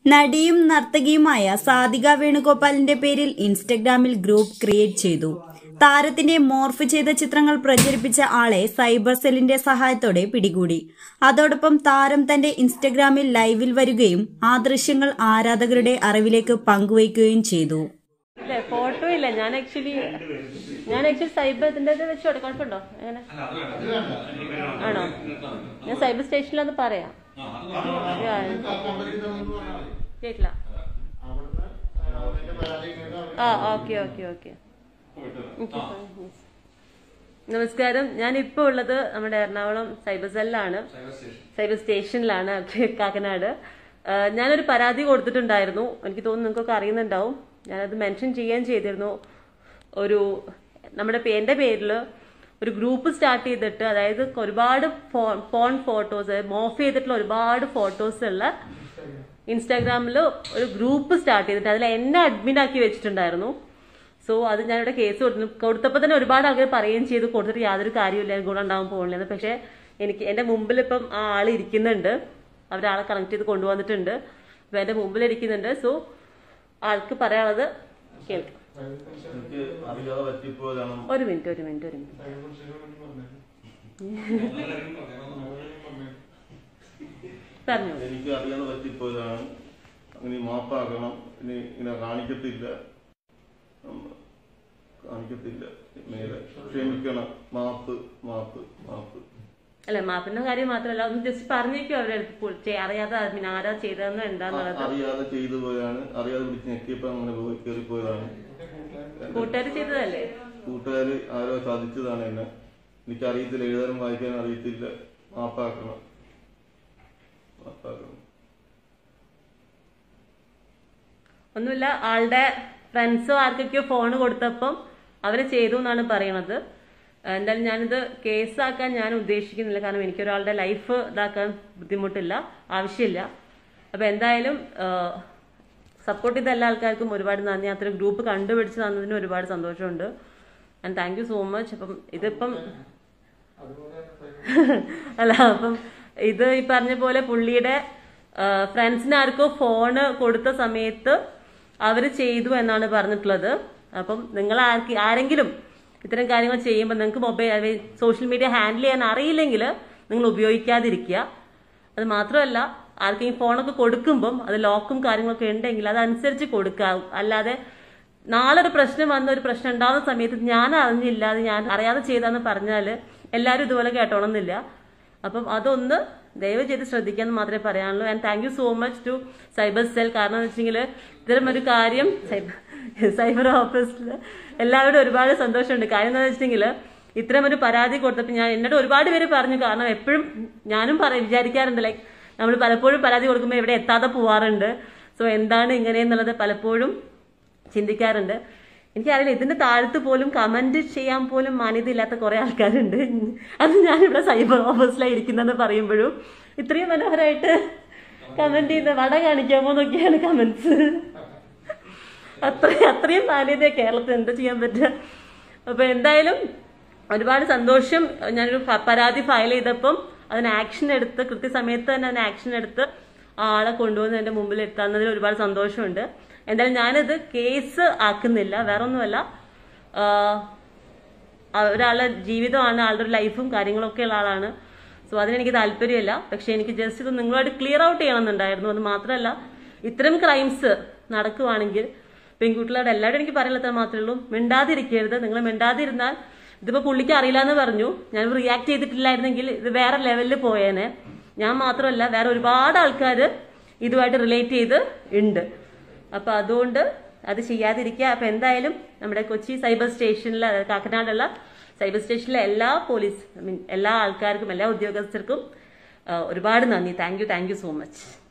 നടിയും നർത്തകിയുമായ സാധിക വേണുഗോപാലിന്റെ പേരിൽ ഇൻസ്റ്റഗ്രാമിൽ ഗ്രൂപ്പ് ക്രിയേറ്റ് ചെയ്തു താരത്തിന്റെ മോർഫ് ചെയ്ത ചിത്രങ്ങൾ പ്രചരിപ്പിച്ച ആളെ സൈബർ സെല്ലിന്റെ സഹായത്തോടെ പിടികൂടി അതോടൊപ്പം താരം തന്റെ ഇൻസ്റ്റഗ്രാമിൽ ലൈവിൽ വരികയും ആ ദൃശ്യങ്ങൾ ആരാധകരുടെ അറിവിലേക്ക് പങ്കുവയ്ക്കുകയും ചെയ്തു ഇല്ല ഫോട്ടോ ഇല്ല ഞാൻ ആക്ച്വലി ഞാൻ ആക്ച്വലി സൈബർ ഇതിന്റെ ഇത് വെച്ചോട്ടെ കുഴപ്പമുണ്ടോ എങ്ങനെ ആണോ ഞാൻ സൈബർ സ്റ്റേഷനിലൊന്ന് പറയാം Yeah. കേട്ടില്ല ആ ഓക്കെ ഓക്കെ ഓക്കെ നമസ്കാരം ഞാൻ ഇപ്പോൾ ഉള്ളത് നമ്മുടെ എറണാകുളം സൈബർ സെല്ലിലാണ് സൈബർ സ്റ്റേഷനിലാണ് കാക്കനാട് ആ, ഞാനൊരു പരാതി കൊടുത്തിട്ടുണ്ടായിരുന്നു എനിക്ക് തോന്നുന്നു നിങ്ങൾക്കൊക്കെ അറിയുന്നുണ്ടാവും ഞാനത് മെൻഷൻ ചെയ്യുകയും ചെയ്തിരുന്നു ഒരു നമ്മുടെ പേ- എൻ്റെ പേരിൽ ഒരു ഗ്രൂപ്പ് സ്റ്റാർട്ട് ചെയ്തിട്ട് അതായത് ഒരുപാട് ഫോ- ഫോൺ ഫോട്ടോസ് മോഫ് ചെയ്തിട്ടുള്ള ഒരുപാട് ഫോട്ടോസ് ഉള്ള ഇൻസ്റ്റാഗ്രാമിൽ ഒരു ഗ്രൂപ്പ് സ്റ്റാർട്ട് ചെയ്തിട്ട് അതിൽ എന്നെ അഡ്മിൻ ആക്കി വെച്ചിട്ടുണ്ടായിരുന്നു സോ അത് ഞാനിവിടെ കേസ് കൊടുത്തു കൊടുത്തപ്പോൾ തന്നെ ഒരുപാട് ആൾക്കാർ പറയുകയും ചെയ്തു കൊടുത്തിട്ട് യാതൊരു കാര്യമില്ല ഗുണം ഉണ്ടാവാൻ പോകുന്നില്ലെന്ന് പക്ഷേ എനിക്ക് എൻ്റെ മുമ്പിൽ ഇപ്പം ആ ആൾ ഇരിക്കുന്നുണ്ട് അവരാളെ കണക്ട് ചെയ്ത് കൊണ്ടുവന്നിട്ടുണ്ട് അപ്പം എൻ്റെ മുമ്പിൽ ഇരിക്കുന്നുണ്ട് സോ ആൾക്ക് പറയാനുള്ളത് കേൾക്കാം എനിക്ക് അറിയാതെ പറ്റിപ്പോയതാണ് ഒരു മിനിറ്റ് ഒരു മിനിറ്റ് ഒരു മിനിറ്റ് പറഞ്ഞു എനിക്ക് അറിയാതെ പറ്റിപ്പോയതാണ് ഇനി മാപ്പാക്കണം ഇനി ഇങ്ങനെ കാണിക്കത്തില്ല ഉം, കാണിക്കത്തില്ല മേലെ ക്ഷമിക്കണം മാപ്പ് മാപ്പ് മാപ്പ് അല്ല മാപ്പിന്റെ കാര്യം മാത്രമല്ല ഒന്ന് ജസ്റ്റ് പറഞ്ഞേക്കോ അവരുടെ അടുത്ത് പോ- ചെ- അറിയാതെ പിന്നെ ആരാ ചെയ്തതെന്നോ എന്താന്നുള്ളത് അറിയാതെ ചെയ്തു പോയതാണ് അറിയാതെ പിടിച്ച് ഞെക്കിയപ്പോ അങ്ങനെ പോയി കയറിപ്പോയതാണ് കൂട്ടുകാർ ചെയ്തതല്ലേ കൂട്ടുകാര് ആരോ ചതിച്ചതാണ് എന്നെ എനിക്ക് അറിയത്തില്ല എഴുതാനും വായിക്കാനും അറിയത്തില്ല മാപ്പാക്കണം മാപ്പാക്കണം ഒന്നുമില്ല ആളുടെ ഫ്രണ്ട്സോ ആർക്കൊക്കെയോ ഫോൺ കൊടുത്തപ്പം അവര് ചെയ്തു എന്നാണ് പറയണത് എന്തായാലും ഞാനിത് കേസാക്കാൻ ഞാൻ ഉദ്ദേശിക്കുന്നില്ല കാരണം എനിക്കൊരാളുടെ ലൈഫ് ഇതാക്കാൻ ബുദ്ധിമുട്ടില്ല ആവശ്യമില്ല അപ്പൊ എന്തായാലും സപ്പോർട്ട് ചെയ്ത എല്ലാ ആൾക്കാർക്കും ഒരുപാട് നന്ദി അത്ര ഗ്രൂപ്പ് കണ്ടുപിടിച്ച് തന്നതിന് ഒരുപാട് സന്തോഷമുണ്ട് and thank you so much അപ്പം ഇതിപ്പം അല്ല അപ്പം ഇത് ഈ പറഞ്ഞ പോലെ പുള്ളിയുടെ ഫ്രണ്ട്സിന് ആർക്കോ ഫോണ് കൊടുത്ത സമയത്ത് അവര് ചെയ്തു എന്നാണ് പറഞ്ഞിട്ടുള്ളത് അപ്പം നിങ്ങൾ ആർക്ക് ആരെങ്കിലും ഇത്തരം കാര്യങ്ങൾ ചെയ്യുമ്പോൾ നിങ്ങൾക്ക് മൊബൈൽ സോഷ്യൽ മീഡിയ ഹാൻഡിൽ ചെയ്യാൻ അറിയില്ലെങ്കിൽ നിങ്ങൾ ഉപയോഗിക്കാതിരിക്കുക അത് മാത്രമല്ല ആർക്കെങ്കിലും ഫോണൊക്കെ കൊടുക്കുമ്പം അത് ലോക്കും കാര്യങ്ങളൊക്കെ ഉണ്ടെങ്കിൽ അതനുസരിച്ച് കൊടുക്കുക അല്ലാതെ നാളെ ഒരു പ്രശ്നം വന്ന ഒരു പ്രശ്നം ഉണ്ടാകുന്ന സമയത്ത് ഞാൻ അറിഞ്ഞില്ല അത് ഞാൻ അറിയാതെ ചെയ്താന്ന് പറഞ്ഞാൽ എല്ലാവരും ഇതുപോലെ കേട്ടോണമെന്നില്ല അപ്പം അതൊന്ന് ദയവ് ചെയ്ത് ശ്രദ്ധിക്കാന്ന് മാത്രമേ പറയാനുള്ളൂ and thank you so much to cyber cell കാരണം എന്ന് വെച്ചെങ്കിൽ ഇത്തരം ഒരു കാര്യം സൈബർ സൈബർ ഓഫീസിൽ എല്ലാവരും ഒരുപാട് സന്തോഷമുണ്ട് കാര്യം എന്താണെന്ന് വെച്ചിട്ടുണ്ടെങ്കിൽ ഇത്തരം ഒരു പരാതി കൊടുത്തപ്പോൾ ഞാൻ എന്നോട് ഒരുപാട് പേര് പറഞ്ഞു കാരണം എപ്പോഴും ഞാനും പറ വിചാരിക്കാറുണ്ട് ലൈക്ക് നമ്മൾ പലപ്പോഴും പരാതി കൊടുക്കുമ്പോൾ ഇവിടെ എത്താതെ പോവാറുണ്ട് സോ എന്താണ് ഇങ്ങനെയെന്നുള്ളത് പലപ്പോഴും ചിന്തിക്കാറുണ്ട് എനിക്കറിയില്ല ഇതിന്റെ താഴത്ത് പോലും കമന്റ് ചെയ്യാൻ പോലും മാന്യത ഇല്ലാത്ത കുറെ ആൾക്കാരുണ്ട് അത് ഞാനിവിടെ സൈബർ ഓഫീസിലാണ് ഇരിക്കുന്നതെന്ന് പറയുമ്പോഴും ഇത്രയും മനോഹരമായിട്ട് കമന്റ് ചെയ്ത് വട കാണിക്കാമോ എന്നൊക്കെയാണ് കമന്റ്സ് അത്രയും അത്രയും മാന്യത കേരളത്തിൽ എന്താ ചെയ്യാൻ പറ്റുക അപ്പൊ എന്തായാലും ഒരുപാട് സന്തോഷം ഞാനൊരു പ- പരാതി ഫയൽ ചെയ്തപ്പം അതിന് ആക്ഷൻ എടുത്ത് കൃത്യസമയത്ത് തന്നെ അതിന് ആക്ഷൻ എടുത്ത് ആ ആളെ കൊണ്ടുവന്ന് എന്റെ മുമ്പിൽ എത്താന്നതിൽ ഒരുപാട് സന്തോഷമുണ്ട് എന്തായാലും ഞാനിത് കേസ് ആക്കുന്നില്ല വേറെ ഒന്നുമല്ല ആഹ് ആ ഒരാളുടെ ജീവിതമാണ് ആളുടെ ഒരു ലൈഫും കാര്യങ്ങളൊക്കെ ഉള്ള ആളാണ് സോ അതിനെനിക്ക് താല്പര്യമില്ല പക്ഷെ എനിക്ക് ജസ്റ്റ് ഇത് നിങ്ങളോട് ക്ലിയർ ഔട്ട് ചെയ്യണമെന്നുണ്ടായിരുന്നു അത് മാത്രമല്ല ഇത്തരം ക്രൈംസ് നടക്കുവാണെങ്കിൽ പെൺകുട്ടികളോട് എല്ലാവരും എനിക്ക് പറയാനുള്ളത് മാത്രമേ ഉള്ളൂ മിണ്ടാതിരിക്കരുത് നിങ്ങൾ മിണ്ടാതിരുന്നാൽ ഇതിപ്പോ പുള്ളിക്ക് അറിയില്ല എന്ന് പറഞ്ഞു ഞാൻ റിയാക്ട് ചെയ്തിട്ടില്ലായിരുന്നെങ്കിൽ ഇത് വേറെ ലെവലിൽ പോയേനെ ഞാൻ മാത്രമല്ല വേറെ ഒരുപാട് ആൾക്കാർ ഇതുമായിട്ട് റിലേറ്റ് ചെയ്ത് ഉണ്ട് അപ്പൊ അതുകൊണ്ട് അത് ചെയ്യാതിരിക്കുക അപ്പൊ എന്തായാലും നമ്മുടെ കൊച്ചി സൈബർ സ്റ്റേഷനിൽ അതായത് കാക്കനാടുള്ള സൈബർ സ്റ്റേഷനിലെ എല്ലാ പോലീസ് ഐ മീൻ എല്ലാ ആൾക്കാർക്കും എല്ലാ ഉദ്യോഗസ്ഥർക്കും ആ, ഒരുപാട് നന്ദി thank you thank you so much